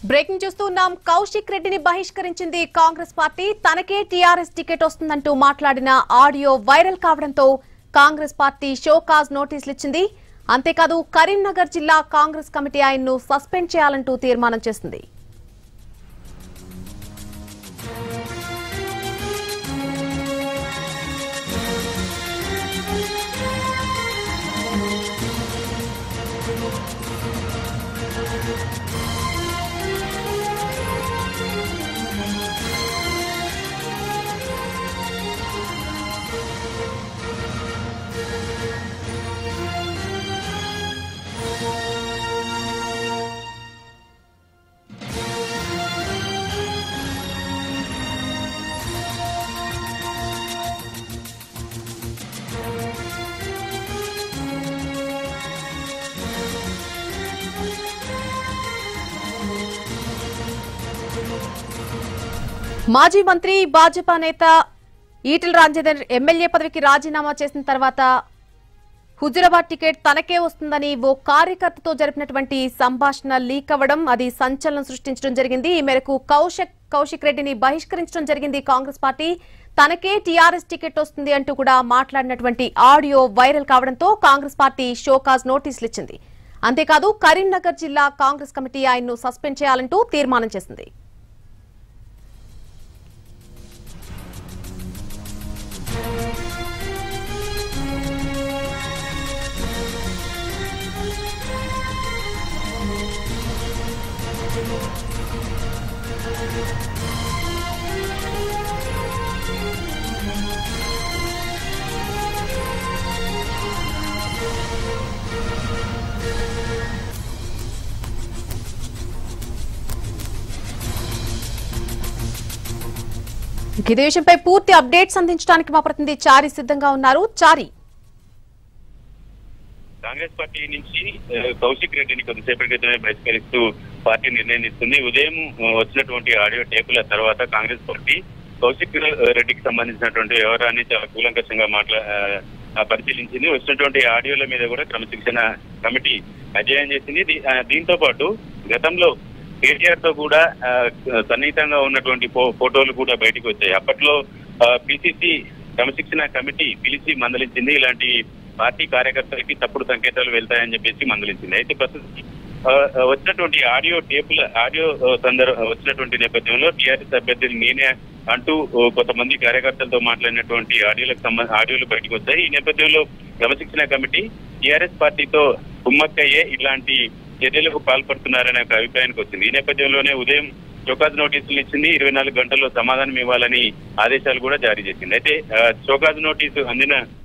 breaking చూస్తున్నాం కౌశిక్ రెడ్డిని బహిష్కరించింది కాంగ్రెస్ పార్టీ తనకే టీఆర్ఎస్ టికెట్ వస్తుందంటూ మాట్లాడిన ఆడియో వైరల్ కావడంతో కాంగ్రెస్ పార్టీ షోకాజ్ నోటీసులు ఇచ్చింది అంతేకాదు కరీంనగర్ జిల్లా కాంగ్రెస్ కమిటీ ఆయన్ను సస్పెండ్ చేయాలంటూ తీర్మానం చేసింది మాజీ మంత్రి భాజపా నేత ఈటెల రాజేందర్ ఎమ్మెల్యే పదవికి రాజీనామా చేసిన తర్వాత హుజురాబాద్ టికెట్ తనకే వస్తుందని ఓ కార్యకర్తతో జరిపినటువంటి సంభాషణ లీక్ అవ్వడం అది సంచలనం సృష్టించడం జరిగింది ఈ మేరకు కౌశిక్ కౌశిక్ రెడ్డిని బహిష్కరించడం జరిగింది కాంగ్రెస్ పార్టీ తనకే టీఆర్ఎస్ టికెట్ వస్తుంది అంటూ కూడా మాట్లాడినటువంటి ఆడియో వైరల్ కావడంతో కాంగ్రెస్ పార్టీ షోకాజ్ నోటీసులు ఇచ్చింది అంతేకాదు కరీంనగర్ జిల్లా కాంగ్రెస్ కమిటీ ఆయన్ను సస్పెండ్ చేయాలంటూ తీర్మానం చేసింది ఇదే విషయంపై పూర్తి అప్డేట్స్ అందించడానికి మా ప్రతినిధి చారి సిద్ధంగా ఉన్నారు చారి కాంగ్రెస్ పార్టీ నుంచి ఆ, కౌశిక్ రెడ్డిని కొద్దిసేపటి క్రితమే బహిష్కరిస్తూ పార్టీ నిర్ణయిస్తుంది ఉదయం ఆ, వచ్చినటువంటి ఆడియో టేపుల తర్వాత కాంగ్రెస్ పార్టీ కౌశిక్ రెడ్డికి సంబంధించినటువంటి వ్యవహారాన్ని చాలా కూలంకషంగా మాట్లా ఆ, ఆ, పరిశీలించింది వచ్చినటువంటి ఆడియోల మీద కూడా క్రమశిక్షణ కమిటీ అధ్యయనం చేసింది దీ- ఆ, దీంతో పాటు గతంలో కేటీఆర్ తో కూడా ఆ, సన్నిహితంగా ఉన్నటువంటి ఫో- ఫోటోలు కూడా బయటకు వచ్చాయి అప్పట్లో పిసిసి క్రమశిక్షణ కమిటీ పిలిచి మందలించింది ఇలాంటి పార్టీ కార్యకర్తలకి తప్పుడు సంకేతాలు వెళ్తాయని చెప్పేసి మందలించింది అయితే ప్రస్తుతం ఆ, ఆ, వచ్చినటువంటి ఆడియో టేపుల ఆడియో ఆ, సందర్భ వచ్చినటువంటి నేపథ్యంలో టీఆర్ఎస్ అభ్యర్థిని నేనే అంటూ ఓ, కొంతమంది కార్యకర్తలతో మాట్లాడినటువంటి ఆడియోలకు సంబంధ ఆడియోలు బయటకు వచ్చాయి ఈ నేపథ్యంలో క్రమశిక్షణ కమిటీ టీఆర్ఎస్ పార్టీతో కుమ్మక్కయ్యే ఇలాంటి చర్యలకు పాల్పడుతున్నారనే ఒక అభిప్రాయానికి వచ్చింది ఈ నేపథ్యంలోనే ఉదయం చౌకాజ్ నోటీసులు ఇచ్చింది ఇరవై నాలుగు గంటల్లో సమాధానం ఇవ్వాలని ఆదేశాలు కూడా జారీ చేసింది అయితే ఆ, చౌకాజ్ నోటీసు అందిన